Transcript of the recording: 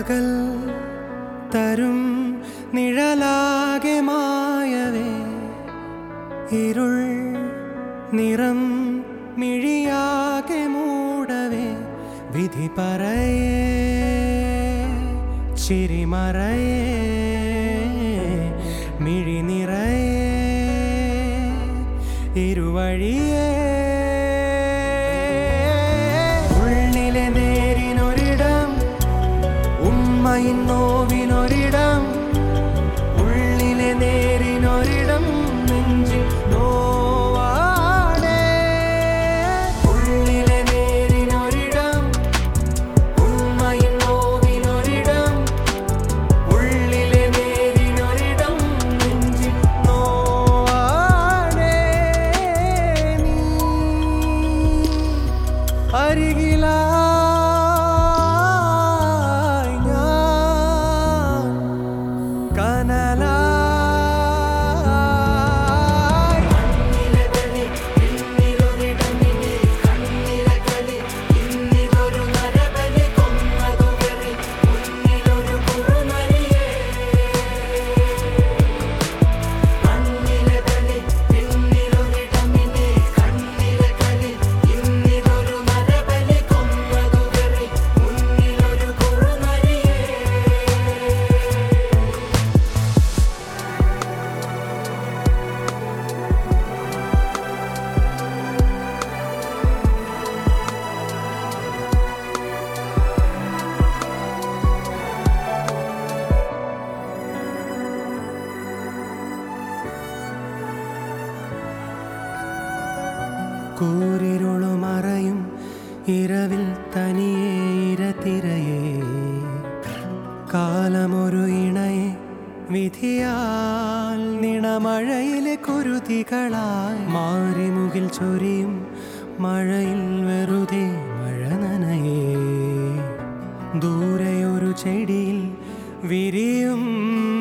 പകൽ തരും നിഴലാകെ മായവേ ഇരുൾ നിറം മിഴിയാകെ മൂടവേ വിധി പറയേ ചിരിമറയേ മിഴി നിറയേ ഇരുവഴിയേ ഉള്ളിലെ നേരിനൊരിടം ഉമ്മയിൻ നോവിനൊരിടം ഉള്ളിലെ നേരിനൊരിടം നെഞ്ചിൽ നോവാടേ ഉള്ളിലെ നേരിനൊരിടം ഉമ്മയിൻ നോവിനൊരിടം ഉള്ളിലെ നേരിനൊരിടം നെഞ്ചിൽ നോവാടേ നീ അരികിലായി ഞാൻ കനലായി കൂരിരുളുമറയും ഇരവിൽ തനിയെ ഇരതിരയേ കാലമൊരു ഇണയെ വിധിയാൽ നിണമഴയിലെ കുരുതികളായി മാറിമുകിൽ ചൊരിയും മഴയിൽ വെറുതെ മഴ നനയേ ദൂരെയൊരു ചെടിയിൽ വിരിയും